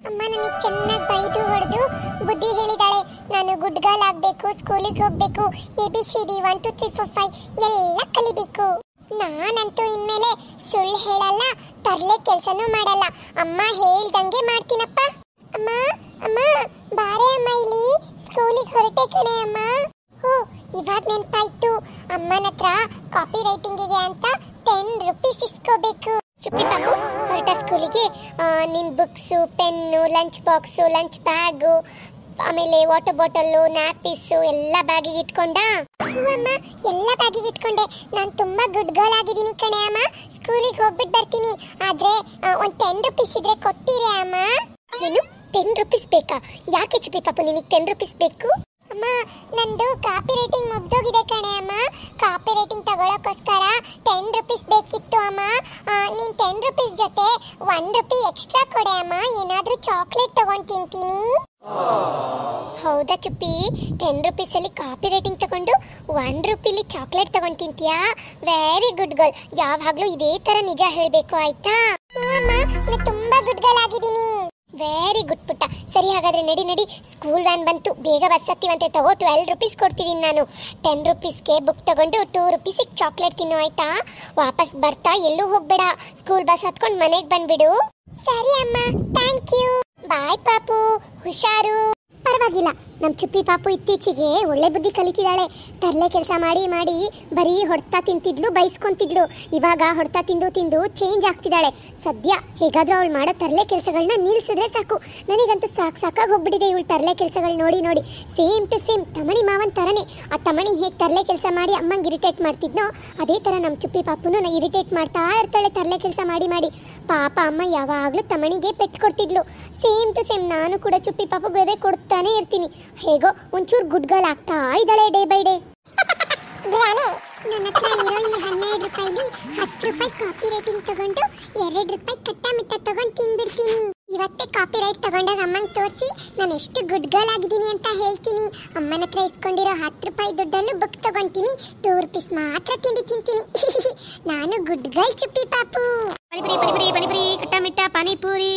ಅಮ್ಮ ನನಗೆ ಚೆನ್ನಾಗಿ ಬೈದು ಹೊಡೆದು ಬುದ್ಧಿ ಹೇಳಿದಾಳೆ ನಾನು ಗುಡ್ ಗರ್ಲ್ ಆಗಬೇಕು ಸ್ಕೂಲಿಗೆ ಹೋಗ್ಬೇಕು A B C D one two three four five ಎಲ್ಲ ಕಲಿಬೇಕು ನಾನಂತೂ ಇನ್ಮೇಲೆ ಸುಳ್ಳು ಹೇಳಲ್ಲ ತರಲೆ ಕೆಲಸನೂ ಮಾಡಲ್ಲ ಅಮ್ಮ ಹೇಳ್ದಂಗೆ ಮಾಡ್ತೀನಪ್ಪ ಅಮ್ಮ ಅಮ್ಮ ಬಾರೆ ಅಮ್ಮ ಇಲ್ಲಿ ಸ್ಕೂಲಿಗೆ ಹೊರಟೆ ಕಣೆ ಅಮ್ಮ ಹೋ ಇವಾಗ ನೆನ್ಪಾಯ್ತು ಅಮ್ಮನ ಹತ್ರ ಕಾಪಿ ರೈಟಿಂಗಿಗೆ ಅಂತ ಟೆನ್ ರುಪೀಸ್ ಇಸ್ಕೋಬೇಕು ಚುಪ್ಪಿ ಪಾಪು ಹೊರಟ ಸ್ಕೂಲಿಗೆ ನಿನ್ books pen lunch box lunch bag ಆಮೇಲೆ ವಾಟರ್ ಬಾಟಲ್ಲು ನ್ಯಾಪಿಸು ಎಲ್ಲ ಬ್ಯಾಗಿಗೆ ಇಟ್ಕೊಂಡ ಅಮ್ಮ ಎಲ್ಲ ಬ್ಯಾಗಿಗೆ ಇಟ್ಕೊಂಡೆ ನಾನು ತುಂಬಾ ಗುಡ್ ಗರ್ಲ್ ಆಗಿದ್ದೀನಿ ಕಣೆ ಅಮ್ಮ ಸ್ಕೂಲಿಗೆ ಹೋಗ್ಬಿಟ್ಟು ಬರ್ತೀನಿ ಆದ್ರೆ ಒಂದು ಟೆನ್ ರುಪೀಸ್ ಇದ್ರೆ ಕೊಡ್ತೀರಾ ಅಮ್ಮ ಏನು ಟೆನ್ ರುಪೀಸ್ ಬೇಕಾ ಯಾಕೆ ಚುಪ್ಪಿ ಪಾಪು ನಿನಗೆ ಟೆನ್ ರುಪೀಸ್ ಬೇಕು ಅಮ್ಮ ನಂದು ಕಾಪಿ ರೈಟಿಂಗ್ ಮುಗ್ದೋಗಿದೆ ಕಣೆ ಅಮ್ಮ ಕಾಪಿ ರೈಟಿಂಗ್ ತಗೊಳಕ್ಕೋಸ್ಕರ ಟೆನ್ ರುಪೀಸ್ ಬೇಕಿತ್ತು ಅಮ್ಮ ಆ, ನೀನ್ ಟೆನ್ ರುಪೀಸ್ ಜೊತೆ ಒನ್ ರುಪಿ ಎಕ್ಸ್ಟ್ರಾ ಕೊಡೆ ಅಮ್ಮ ಏನಾದ್ರೂ ಚಾಕ್ಲೇಟ್ ತಗೊಂಡ್ ತಿಂತೀನಿ ಹೌದಾ ಚುಪ್ಪಿ ಟೆನ್ ರುಪೀಸಲ್ಲಿ ಕಾಪಿ ರೈಟಿಂಗ್ ತಗೊಂಡು ಒನ್ ರುಪಿಲಿ ಚಾಕ್ಲೇಟ್ ತಗೊಂಡ್ ತಿಂತೀಯಾ ವೆರಿ ಗುಡ್ ಗರ್ಲ್ ಯಾವಾಗ್ಲೂ ಇದೇ ತರ ನಿಜ ಹೇಳ್ಬೇಕು ಆಯ್ತಾ ನಾನು ತುಂಬಾ ಗುಡ್ ಗರ್ಲ್ ಆಗಿದ್ದೀನಿ ವೆರಿ ಗುಡ್ ಪುಟ್ಟ ಸರಿ ಹಾಗಾದ್ರೆ ನಡಿ ನಡಿ ಸ್ಕೂಲ್ ವ್ಯಾನ್ ಬಂತು ಬೇಗ ಬಸ್ ಹತ್ತಿವಂತೆ ತಗೋ ಟ್ವೆಲ್ ರುಪೀಸ್ ಕೊಡ್ತಿದ್ದೀನಿ ನಾನು ಟೆನ್ ರುಪೀಸ್ಗೆ ಬುಕ್ ತಗೊಂಡು ಟೂ ರುಪೀಸಿಗೆ ಚಾಕ್ಲೇಟ್ ತಿನ್ನು ಆಯ್ತಾ ವಾಪಸ್ ಬರ್ತಾ ಎಲ್ಲೂ ಹೋಗ್ಬೇಡ ಸ್ಕೂಲ್ ಬಸ್ ಹತ್ಕೊಂಡು ಮನೆಗೆ ಬಂದ್ಬಿಡು ಸರಿ ಅಮ್ಮ ಥ್ಯಾಂಕ್ ಯು ಬಾಯ್ ಪಾಪು ಹುಷಾರು ಪರವಾಗಿಲ್ಲ ನಮ್ಮ ಚುಪ್ಪಿ ಪಾಪು ಇತ್ತೀಚೆಗೆ ಒಳ್ಳೆ ಬುದ್ಧಿ ಕಲಿತಿದ್ದಾಳೆ ತರಲೆ ಕೆಲಸ ಮಾಡಿ ಮಾಡಿ ಬರೀ ಹೊಡ್ತಾ ತಿಂತಿದ್ಲು ಬೈಸ್ಕೊಂತಿದ್ಲು ಇವಾಗ ಹೊಡ್ತಾ ತಿಂದು ತಿಂದು ಚೇಂಜ್ ಆಗ್ತಿದ್ದಾಳೆ ಸದ್ಯ ಹೇಗಾದ್ರೂ ಅವಳು ಮಾಡೋ ತರಲೆ ಕೆಲಸಗಳನ್ನ ನಿಲ್ಸಿದ್ರೆ ಸಾಕು ನನಗಂತೂ ಸಾಕು ಸಾಕಾಗಿ ಹೋಗ್ಬಿಟ್ಟಿದೆ ಇವಳು ತರಲೆ ಕೆಲಸಗಳು ನೋಡಿ ನೋಡಿ ಸೇಮ್ ಟು ಸೇಮ್ ತಮಣಿ ಮಾವನ್ ತರನೇ ಆ ತಮಣಿ ಹೇಗೆ ತರಲೆ ಕೆಲಸ ಮಾಡಿ ಅಮ್ಮಂಗೆ ಇರಿಟೇಟ್ ಮಾಡ್ತಿದ್ನೋ ಅದೇ ಥರ ನಮ್ಮ ಚುಪ್ಪಿ ಪಾಪುನು ನಾ ಇರಿಟೇಟ್ ಮಾಡ್ತಾ ಇರ್ತಾಳೆ ತರಲೆ ಕೆಲಸ ಮಾಡಿ ಮಾಡಿ ಪಾಪ ಅಮ್ಮ ಯಾವಾಗಲೂ ತಮಣಿಗೆ ಪೆಟ್ಟು ಕೊಡ್ತಿದ್ಲು ಸೇಮ್ ಟು ಸೇಮ್ ನಾನು ಕೂಡ ಚುಪ್ಪಿ ಪಾಪು ಗದೆ ಕೊಡ್ತಾನೆ ಇರ್ತೀನಿ ಹೇಗೋ ಒಂಚೂರು ಗುಡ್ ಗರ್ಲ್ ಆಗ್ತಾ ಇದ್ದಾಳೆ ಡೇ ಬೈ ಡೇ ನನ್ನ ಹತ್ರ ಇರೋ ಈ ಹನ್ನೆರಡು ರೂಪಾಯಿಲಿ ಹತ್ತು ರೂಪಾಯಿ ಕಾಪಿ ರೈಟಿಂಗ್ ತಗೊಂಡು ಎರಡು ರೂಪಾಯಿ ಕಟ್ಟ ಮಿಟ್ಟ ತಗೊಂಡು ತಿನ್ಬಿಡ್ತೀನಿ ಇವತ್ತೇ ಕಾಪಿ ರೈಟ್ ತಗೊಂಡಾಗ ಅಮ್ಮಂಗೆ ತೋರಿಸಿ ನಾನು ಎಷ್ಟು ಗುಡ್ ಗರ್ಲ್ ಆಗಿದ್ದೀನಿ ಅಂತ ಹೇಳ್ತೀನಿ ಅಮ್ಮನ ಹತ್ರ ಇಸ್ಕೊಂಡಿರೋ ಹತ್ತು ರೂಪಾಯಿ ದುಡ್ಡಲ್ಲೂ ಬುಕ್ ತಗೊಂತೀನಿ ಟೂ ರುಪೀಸ್ ಮಾತ್ರ ತಿಂಡಿ ತಿಂತೀನಿ ನಾನು ಗುಡ್ ಗರ್ಲ್ ಚುಪ್ಪಿ ಪಾಪು ಪಾನಿಪುರಿ ಪಾನಿಪುರಿ ಪಾನಿಪುರಿ ಕಟ್ಟ ಮಿಟ್ಟ ಪಾನಿಪುರಿ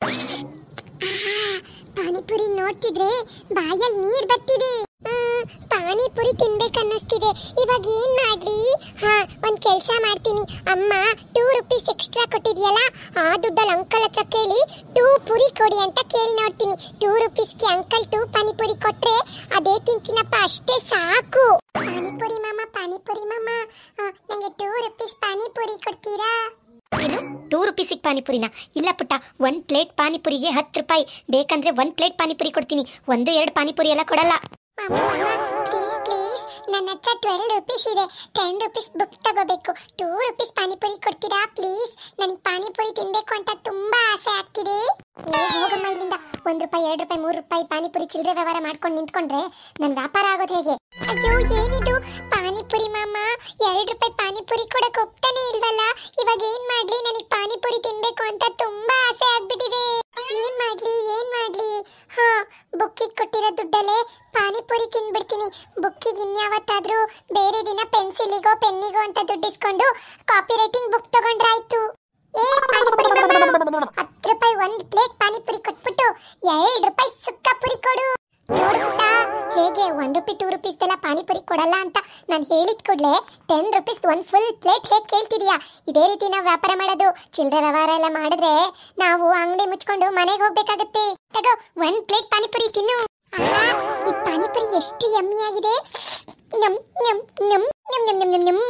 ಆಹಾ, ಪಾನಿಪುರಿ ನೋಡ್ತಿದ್ರೆ ಬಾಯಲ್ಲಿ ನೀರ್ ಬರ್ತಿದೆ ಮ್, ಪಾನಿಪುರಿ ತಿನ್ಬೇಕನ್ನಿಸ್ತಿದೆ ಇವಾಗ ಏನ್ ಮಾಡ್ಲಿ ಹಾ ಒಂದ್ ಕೆಲ್ಸ ಮಾಡ್ತೀನಿ ಅಮ್ಮ ಟೂ ರುಪೀಸ್ ಎಕ್ಸ್ಟ್ರಾ ಕೊಟ್ಟಿದ್ಯಲ್ಲ ಆ ದುಡ್ಡಲ್ಲಿ ಅಂಕಲ್ ಹತ್ರ ಕೇಳಿ ಟೂ ಪುರಿ ಕೊಡಿ ಅಂತ ಕೇಳಿ ನೋಡ್ತೀನಿ ಟೂ ರುಪೀಸ್ಗೆ ಅಂಕಲ್ ಟೂ ಪಾನಿಪುರಿ ಕೊಟ್ರೆ ಅದೇ ತಿಂತೀನಪ್ಪ ಅಷ್ಟೇ ಸಾಕು ಪಾನಿಪುರಿ ಮಾಮ ಪಾನಿಪುರಿ ಮಾಮ ಆ, ನಂಗೆ ಟೂ ರುಪೀಸ್ ಪಾನಿಪುರಿ ಕೊಡ್ತೀರಾ ಏನು ಟೂ ರುಪೀಸಿಗೆ ಪಾನಿಪುರಿನ ಇಲ್ಲ ಪುಟ್ಟ ಒಂದ್ ಪ್ಲೇಟ್ ಪಾನಿಪುರಿಗೆ ಹತ್ತು ರೂಪಾಯಿ ಬೇಕಂದ್ರೆ ಒಂದ್ ಪ್ಲೇಟ್ ಪಾನಿಪುರಿ ಕೊಡ್ತೀನಿ ಒಂದು ಎರಡು ಪಾನಿಪುರಿ ಎಲ್ಲ ಕೊಡಲ್ಲ ಪ್ಲೀಸ್ ಪ್ಲೀಸ್ ನನ್ನ ಹತ್ರ ಟ್ವೆಲ್ ರುಪೀಸ್ ಇದೆ ಟೆನ್ ರುಪೀಸ್ ಬುಕ್ ತಗೋಬೇಕು ಟೂ ರುಪೀಸ್ ಪಾನಿಪುರಿ ಕೊಡ್ತೀರಾ ಪ್ಲೀಸ್ ನನಗೆ ಪಾನಿಪುರಿ ತಿನ್ಬೇಕು ಅಂತ ತುಂಬಾ ಆಸೆ ಆಗ್ತಿದೆ ಏ, ಹೋಗಮ್ಮ ಇಲ್ಲಿಂದ ಒಂದ್ ರೂಪಾಯಿ ಎರಡು ರೂಪಾಯಿ ಮೂರು ರೂಪಾಯಿ ಪಾನಿಪುರಿ ಚಿಲ್ಲರೆ ವ್ಯವಹಾರ ಮಾಡ್ಕೊಂಡು ನಿಂತ್ಕೊಂಡ್ರೆ ನನ್ನ ವ್ಯಾಪಾರ ಆಗೋದು ಹೇಗೆ ಅಯ್ಯೋ ಏನಿದು ಪಾನಿಪುರಿ ಮಾಮ ಎರಡು ರೂಪಾಯಿ ಪಾನಿಪುರಿ ಕೊಡಕ್ ಒಪ್ತಾನೆ ಇಲ್ವಲ್ಲ ಇವಾಗ ಏನ್ ಮಾಡ್ಲಿ ನನಗೆ ಪಾನಿಪುರಿ ತಿನ್ಬೇಕು ಅಂತ ತುಂಬಾ ಆಸೆ ಆಗ್ಬಿಟ್ಟಿದೆ ಏನ್ ಮಾಡ್ಲಿ ಏನ್ ಮಾಡ್ಲಿ ಹಾ ಬುಕ್ಕಿಗೆ ಕೊಟ್ಟಿರೋ ದುಡ್ಡಲ್ಲೇ ಪಾನಿಪುರಿ ತಿನ್ಬಿಡ್ತೀನಿ ಬುಕ್ಕಿಗೆ ಇನ್ಯಾವತ್ತಾದ್ರೂ ಬೇರೆ ದಿನ ಪೆನ್ಸಿಲಿಗೋ ಪೆನ್ನಿಗೋ ಅಂತ ದುಡ್ಡಿಸ್ಕೊಂಡು ಕಾಪಿ ರೈಟಿಂಗ್ ಬುಕ್ ತಗೊಂಡ್ರಾಯ್ತು ಏ ಪಾನಿಪುರಿ ಮಾಮ, ಹತ್ತು ರೂಪಾಯಿ ಒಂದ್ ಪ್ಲೇಟ್ ಪಾನಿಪುರಿ ಕೊಟ್ಬಿಟ್ಟು ಎರಡು ರೂಪಾಯಿ ಸುಕ್ಕ ಪುರಿ ಕೊಡು ನೋಡು ಪುಟ್ಟ ಹೇಗೆ ಒನ್ ರುಪಿ ಟೂ ರುಪೀಸ್ ಎಲ್ಲ ಪಾನಿಪುರಿ ಕೊಡಲ್ಲ ಅಂತ ನಾನು ಹೇಳಿದ ಕೂಡಲೇ ಟೆನ್ ರುಪೀಸ್ ಒಂದು ಫುಲ್ ಪ್ಲೇಟ್ ಹೇಗೆ ಕೇಳ್ತಿದೀಯಾ ಇದೇ ರೀತಿ ನಾವು ವ್ಯಾಪಾರ ಮಾಡೋದು ಚಿಲ್ಲರೆ ವ್ಯವಹಾರ ಎಲ್ಲ ಮಾಡಿದ್ರೆ ನಾವು ಅಂಗಡಿ ಮುಚ್ಕೊಂಡು ಮನೆಗೆ ಹೋಗ್ಬೇಕಾಗತ್ತೆ ತಗೋ ಒಂದ್ ಪ್ಲೇಟ್ ಪಾನಿಪುರಿ ತಿನ್ನು ಆಹಾ, ಈ ಪಾನಿಪುರಿ ಎಷ್ಟು ಯಮ್ಮಿ ಆಗಿದೆ ನಮ್ ನಮ್ ನಮ್ ನಮ್ ನಮ್ ನಮ್ ನಮ್ ನಮ್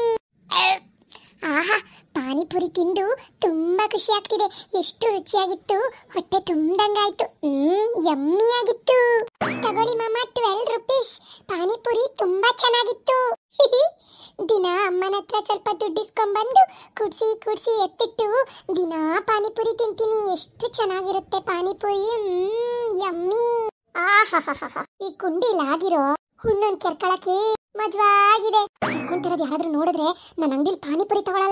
ಆಹಾ ಪಾನಿಪುರಿ ತಿಂದು ತುಂಬಾ ಖುಷಿ ಆಗ್ತಿದೆ ಎಷ್ಟು ರುಚಿಯಾಗಿತ್ತು ಹೊಟ್ಟೆ ತುಂಬ್ದಂಗಾಯ್ತು ಹ್ಮ್ ಯಮ್ಮಿ ಆಗಿತ್ತು ತಗೊಳ್ಳಿ ಮಾಮ ಟ್ವೆಲ್ ರುಪೀಸ್ ಪಾನಿಪುರಿ ತುಂಬಾ ಚೆನ್ನಾಗಿತ್ತು ದಿನ ಅಮ್ಮನ ಹತ್ರ ಸ್ವಲ್ಪ ದುಡ್ಡಿಸ್ಕೊಂಡ್ಬಂದು ಕುಡ್ಸಿ ಕುಡ್ಸಿ ಎತ್ತಿಟ್ಟು ದಿನ ಪಾನಿಪುರಿ ತಿಂತೀನಿ ಎಷ್ಟು ಚೆನ್ನಾಗಿರುತ್ತೆ ಪಾನಿಪುರಿ ಹ್ಮ್ ಯಮ್ಮಿ ಆಹಾಹಾಹಾ ಈ ಕುಂಡಿಲಾಗಿರೋ ಹುಣ್ಣನ್ ಕೆರ್ಕೊಳಕ್ಕೆ ಮಜ್ವಾಗಿದೆ ಕುಂತಿರೋದು ಯಾರಾದ್ರೂ ನೋಡಿದ್ರೆ ನನ್ನ ಅಂಗಡಿಲಿ ಪಾನಿಪುರಿ ತಗೊಳಲ್ಲ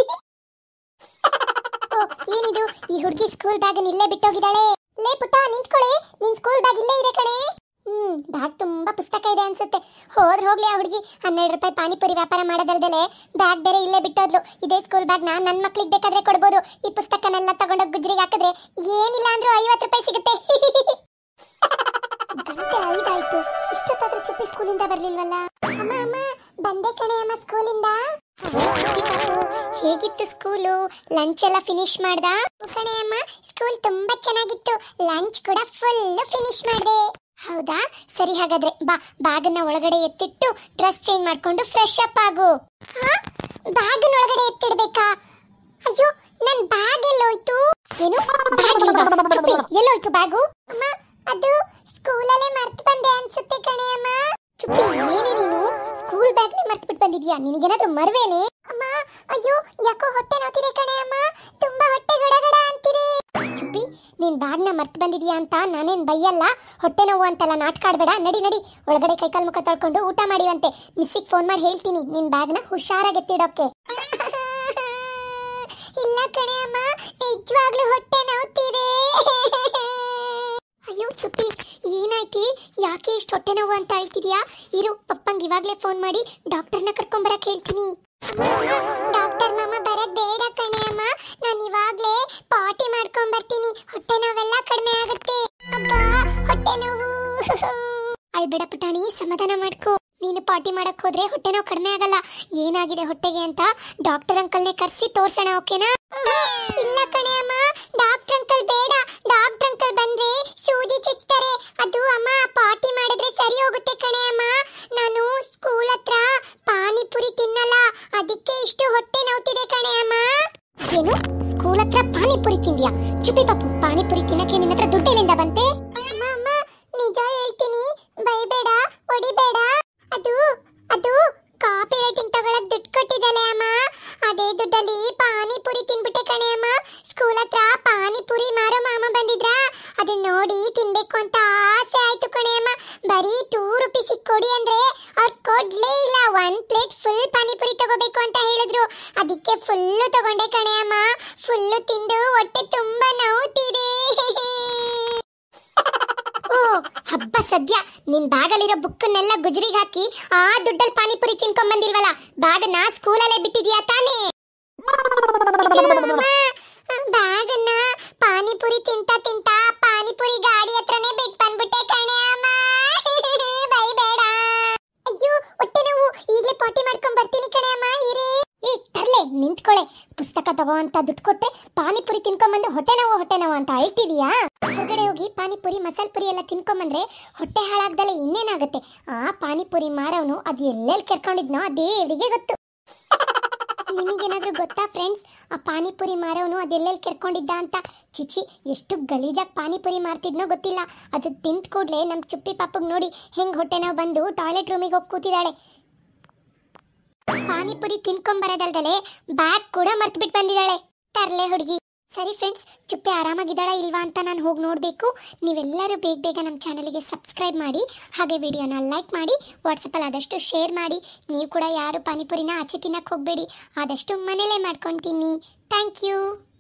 ಓ, ಏನಿದು ಈ ಹುಡುಗಿ ಸ್ಕೂಲ್ ಬ್ಯಾಗ್ ಇಲ್ಲೇ ಬಿಟ್ಟೋಗಿದ್ದಾಳೆ ಲೇ ಪುಟ್ಟ ನಿಂತ್ಕೊಳ್ಳಿ ನಿನ್ ಸ್ಕೂಲ್ ಬ್ಯಾಗ್ ಇಲ್ಲೇ ಇದೆ ಕಣೆ ಹ್ಮ್ ಬ್ಯಾಗ್ ತುಂಬಾ ಪುಸ್ತಕ ಇದೆ ಅನ್ಸುತ್ತೆ ಹೋದ್ರೆ ಹೋಗ್ಲಿ ಆ ಹುಡುಗಿ ಹನ್ನೆರಡು ರೂಪಾಯಿ ಪಾನಿಪುರಿ ವ್ಯಾಪಾರ ಮಾಡೋದಲ್ದಲೆ ಬ್ಯಾಗ್ ಬೇರೆ ಇಲ್ಲೇ ಬಿಟ್ಟೋದ್ಲು ಇದೇ ಸ್ಕೂಲ್ ಬ್ಯಾಗ್ ನಾನ್ ನನ್ ಮಕ್ಳಿಗೆ ಬೇಕಾದ್ರೆ ಕೊಡ್ಬೋದು ಈ ಪುಸ್ತಕನೆಲ್ಲ ತಗೊಂಡೋಗಿ ಗುಜ್ರಿಗೆ ಹಾಕಿದ್ರೆ ಏನಿಲ್ಲ ಅಂದ್ರೂ ಐವತ್ತು ರೂಪಾಯಿ ಸಿಗುತ್ತೆ ಹೇಗಿತ್ತು ಸ್ಕೂಲು ಲಂಚ್ ಎಲ್ಲ ಫಿನಿಶ್ ಮಾಡ್ದ ಕಣೆ ಅಮ್ಮ ಸ್ಕೂಲ್ ತುಂಬಾ ಚೆನ್ನಾಗಿತ್ತು ಲಂಚ್ ಕೂಡ ಫುಲ್ ಫಿನಿಶ್ ಮಾಡ್ದೆ ಹೌದಾ ಸರಿ ಹಾಗಾದ್ರೆ ಬಾ ಬ್ಯಾಗನ್ನ ಒಳಗಡೆ ಎತ್ತಿಟ್ಟು ಡ್ರೆಸ್ ಚೇಂಜ್ ಮಾಡ್ಕೊಂಡು ಫ್ರೆಶ್ ಅಪ್ ಆಗು ಬ್ಯಾಗ್ ಒಳಗಡೆ ಎತ್ತಿಡ್ಬೇಕಾ ಅಯ್ಯೋ ನನ್ ಬ್ಯಾಗ್ ಎಲ್ಲೋಯ್ತು ಏನು ಬ್ಯಾಗ್ ಇಲ್ವಾ ಚುಪ್ಪಿ ಎಲ್ಲೋಯ್ತು ಬ್ಯಾಗು ಅಮ್ಮ ಅದು ಸ್ಕೂಲಲ್ಲೇ ಮರ್ತು ಬಂದೆ ಅನ್ಸುತ್ತೆ ಕಣೆ ಅಮ್ಮ ಚುಪ್ಪಿ ಏನೇ ನೀನು ಸ್ಕೂಲ್ ಬ್ಯಾಗ್ ನೇ ಮರ್ತು ಬಿಟ್ಟು ಬಂದಿದ್ಯಾ ನಿನಗೇನಾದ್ರೂ ಮರ್ವೇನೆ ಅಮ್ಮ ಅಯ್ಯೋ ಯಾಕೋ ಹೊಟ್ಟೆ ನೋತಿದೆ ಕಣೆ ಅಮ್ಮ ತುಂಬಾ ಹೊಟ್ಟೆ ಗಡಗಡ ಅಂತಿದೆ ಚುಪ್ಪಿ ನೀನ್ ಬ್ಯಾಗ್ ನ ಮರ್ತು ಬಂದಿದ್ಯಾ ಅಂತ ನಾನೇನ್ ಬೈಯಲ್ಲ ಹೊಟ್ಟೆ ನೋವು ಅಂತೆಲ್ಲ ನಾಟಕ ಆಡ್ಬೇಡ ನಡಿ ನಡಿ ಒಳಗಡೆ ಕೈಕಾಲು ಮುಖ ತೊಳ್ಕೊಂಡು ಊಟ ಮಾಡಿವಂತೆ ಮಿಸ್ಸಿಗೆ ಫೋನ್ ಮಾಡಿ ಹೇಳ್ತೀನಿ ನಿನ್ ಬ್ಯಾಗ್ ನ ಹುಷಾರಾಗಿ ಎತ್ತಿಡೋಕೆ ಇಲ್ಲ ಕಣೆ ಅಮ್ಮ ನಿಜವಾಗ್ಲೂ ಹೊಟ್ಟೆ ನೋವ್ತಿದೆ ಅಯ್ಯೋ ಚುಪ್ಪಿ ಏನಾಯ್ತಿ ಯಾಕೆ ಇಷ್ಟು ಹೊಟ್ಟೆ ನೋವು ಅಂತ ಹೇಳ್ತಿದ್ಯಾ ಇರು ಪಪ್ಪಂಗ್ ಇವಾಗ್ಲೇ ಫೋನ್ ಮಾಡಿ ಡಾಕ್ಟರ್ನ ಕರ್ಕೊಂಬರಕ್ ಹೇಳ್ತೀನಿ ಡಾಕ್ಟರ್ ಮಾಮ ಬರದ್ ಬೇಡ ಕಣೆ ಅಮ್ಮ ನಾನು ಇವಾಗ್ಲೇ ಪಾಟಿ ಮಾಡ್ಕೊಂಡ್ ಬರ್ತೀನಿ ಹೊಟ್ಟೆ ನೋವೆಲ್ಲ ಕಡಿಮೆ ಆಗುತ್ತೆ ಅಬ್ಬಾ ಹೊಟ್ಟೆ ನೋವು ಅಳ್ಬೇಡ ಪುಟಾಣಿ ಸಮಾಧಾನ ಮಾಡ್ಕೋ ನೀನು ಪಾಟಿ ಮಾಡಕ್ ಹೋದ್ರೆ ಹೊಟ್ಟೆ ನೋವು ಕಡಿಮೆ ಆಗಲ್ಲ ಏನಾಗಿದೆ ಹೊಟ್ಟೆಗೆ ಅಂತ ಡಾಕ್ಟರ್ ಅಂಕಲ್ನೇ ಕರ್ಸಿ ತೋರ್ಸೋಣ ಓಕೆನಾ ಇಲ್ಲ ಕಣೆ ಅಮ್ಮ ಡಾಕ್ಟರ್ ಅಂಕಲ್ ಬೇಡ ಡಾಕ್ಟರ್ ಅಂಕಲ್ ಬಂದ್ರೆ ಸೂಜಿ ಚುಚ್ತಾರೆ ಅದು ಅಮ್ಮ ಪಾಟಿ ಮಾಡಿದ್ರೆ ಸರಿ ಹೋಗುತ್ತೆ ಕಣೆ ಅಮ್ಮ ನಾನು ಸ್ಕೂಲ್ ಹತ್ರ ಪಾನಿಪುರಿ ತಿನ್ನಲ್ಲ ಅದಕ್ಕೆ ಇಷ್ಟು ಹೊಟ್ಟೆ ನೋವ್ತಿದೆ ಕಣೆ ಅಮ್ಮ ಏನು ಸ್ಕೂಲ್ ಹತ್ರ ಪಾನಿಪುರಿ ತಿಂದ್ಯಾ ಚುಪ್ಪಿ ಪಾಪು ಪಾನಿಪುರಿ ತಿನ್ನಕ್ಕೆ ನಿನ್ನ ಹತ್ರ ದುಡ್ಡು ಎಲ್ಲಿಂದ ಬಂತೆ ಅಮ್ಮ ಅಮ್ಮ ನಿಜ ಹೇಳ್ತೀನಿ ಬೈಬೇಡ ಹೊಡಿಬೇಡ ಅದು ಅದು ಕಾಪಿ ರೈಟಿಂಗ್ ತಗೊಳಕ್ ದುಡ್ಡು ಕೊಟ್ಟಿದ್ದಲೆ ಅಮ್ಮ ಅದೇ ದುಡ್ಡಲ್ಲಿ ಪಾನಿಪುರಿ ತಿನ್ಬಿಟ್ಟೆ ಕಣೆ ಅಮ್ಮ ಸ್ಕೂಲ್ ಹತ್ರ ಪಾನಿಪುರಿ ಮಾರೋ ಮಾಮ ಬಂದಿದ್ರ ಅದನ್ನ ನೋಡಿ ತಿನ್ಬೇಕು ಅಂತ ಆಸೆ ಆಯ್ತು ಕಣೆ ಅಮ್ಮ ಬರೀ ಟೂ ರುಪೀಸ್ ಕೊಡಿ ಅಂದ್ರೆ ಅವ್ರು ಕೊಡ್ಲೇ ಇಲ್ಲ ಒನ್ ಪ್ಲೇಟ್ ಫುಲ್ ಪಾನಿಪುರಿ ತಗೋಬೇಕು ಅಂತ ಹೇಳಿದ್ರು ಅದಕ್ಕೆ ಫುಲ್ಲು ತಗೊಂಡೆ ಕಣೆ ಅಮ್ಮ ಫುಲ್ಲು ತಿಂದು ಹೊಟ್ಟೆ ತುಂಬಾ ನೋವ್ತಿದೆ ಓ ಹಬ್ಬ ಸದ್ಯ ನಿನ್ ಬ್ಯಾಗಲ್ಲಿರೋ ಬುಕ್ಕನ್ನೆಲ್ಲ ಗುಜರಿಗೆ ಹಾಕಿ ಆ ದುಡ್ಡಲ್ಲಿ ಪಾನಿಪುರಿ ತಿನ್ಕೊಂಡ್ ಬಂದಿಲ್ವಲ್ಲ ಬ್ಯಾಗನ್ನ ಸ್ಕೂಲಲ್ಲೇ ಬಿಟ್ಟಿದ್ಯಾ ತಾನೇ ಬ್ಯಾಗನ್ನ ಪಾನಿಪುರಿ ತಿಂತ ತಿಂತ ಪಾನಿಪುರಿ ಗಾಡಿ ಹತ್ರನೇ ಬಿಟ್ಟು ಬಂದ್ಬಿಟ್ಟೆ ಕಣೆ ಅಮ್ಮ ಬೈಬೇಡ ಅಯ್ಯೋ ಹೊಟ್ಟೆ ನೋವು ಈಗಲೇ ಪಾಟಿ ಮಾಡ್ಕೊಂಡ್ ಬರ್ತೀನಿ ಕಣೆ ಅಮ್ಮ ಇರೇ ಏ ತರ್ಲೆ ನಿಂತ್ಕೊಳೆ ಪುಸ್ತಕ ತಗೋ ಅಂತ ದುಡ್ಡು ಕೊಟ್ಟೆ ಪಾನಿಪುರಿ ತಿನ್ಕೊಂಬಂದು ಹೊಟ್ಟೆ ನೋವು ಹೊಟ್ಟೆ ನೋವು ಅಂತ ಅಳ್ತಿದೀಯಾ ಹೊರಗಡೆ ಹೋಗಿ ಪಾನಿಪುರಿ ಮಸಾಲ ಪುರಿ ಎಲ್ಲ ತಿನ್ಕೊಂಬಂದ್ರೆ ಹೊಟ್ಟೆ ಹಾಳಾಗ್ದಲೆ ಇನ್ನೇನಾಗುತ್ತೆ ಆ ಪಾನಿಪುರಿ ಮಾರವನು ಅದು ಎಲ್ಲೆಲ್ಲಿ ಕೆರ್ಕೊಂಡಿದ್ನೋ ಆ ದೇವರಿಗೆ ಗೊತ್ತು ನಿಮಗೇನಾದ್ರೂ ಗೊತ್ತಾ ಫ್ರೆಂಡ್ಸ್ ಆ ಪಾನಿಪುರಿ ಮಾರವನು ಅದೆಲ್ಲೆಲ್ಲಿ ಕೆರ್ಕೊಂಡಿದ್ದ ಅಂತ ಚಿಚಿ ಎಷ್ಟು ಗಲೀಜಾಗಿ ಪಾನಿಪುರಿ ಮಾರ್ತಿದ್ನೋ ಗೊತ್ತಿಲ್ಲ ಅದು ತಿಂದ ಕೂಡಲೇ ನಮ್ಮ ಚುಪ್ಪಿ ಪಾಪಗ್ ನೋಡಿ ಹೆಂಗ್ ಹೊಟ್ಟೆ ನೋವು ಬಂದು ಟಾಯ್ಲೆಟ್ ರೂಮಿಗೆ ಹೋಗಿ ಕೂತಿದ್ದಾಳೆ ಪಾನಿಪುರಿ ತಿನ್ಕೊಂಬರೋದಲ್ದಲೆ ಬ್ಯಾಗ್ ಕೂಡ ಮರ್ತು ಬಿಟ್ಟು ಬಂದಿದ್ದಾಳೆ ತರ್ಲೆ ಹುಡುಗಿ ಸರಿ ಫ್ರೆಂಡ್ಸ್ ಚುಪ್ಪೆ ಆರಾಮಾಗಿದ್ದಾಳ ಇಲ್ವಾ ಅಂತ ನಾನು ಹೋಗಿ ನೋಡಬೇಕು ನೀವೆಲ್ಲರೂ ಬೇಗ ಬೇಗ ನಮ್ಮ ಚಾನಲಿಗೆ ಸಬ್ಸ್ಕ್ರೈಬ್ ಮಾಡಿ ಹಾಗೆ ವಿಡಿಯೋನ ಲೈಕ್ ಮಾಡಿ ವಾಟ್ಸಪ್ಪಲ್ಲಿ ಆದಷ್ಟು ಶೇರ್ ಮಾಡಿ ನೀವು ಕೂಡ ಯಾರು ಪಾನಿಪುರಿನ ಆಚೆ ತಿನ್ನಕ್ಕೆ ಹೋಗಬೇಡಿ ಆದಷ್ಟು ಮನೇಲೇ ಮಾಡ್ಕೊಂಡು ತಿನ್ನಿ ಥ್ಯಾಂಕ್ ಯು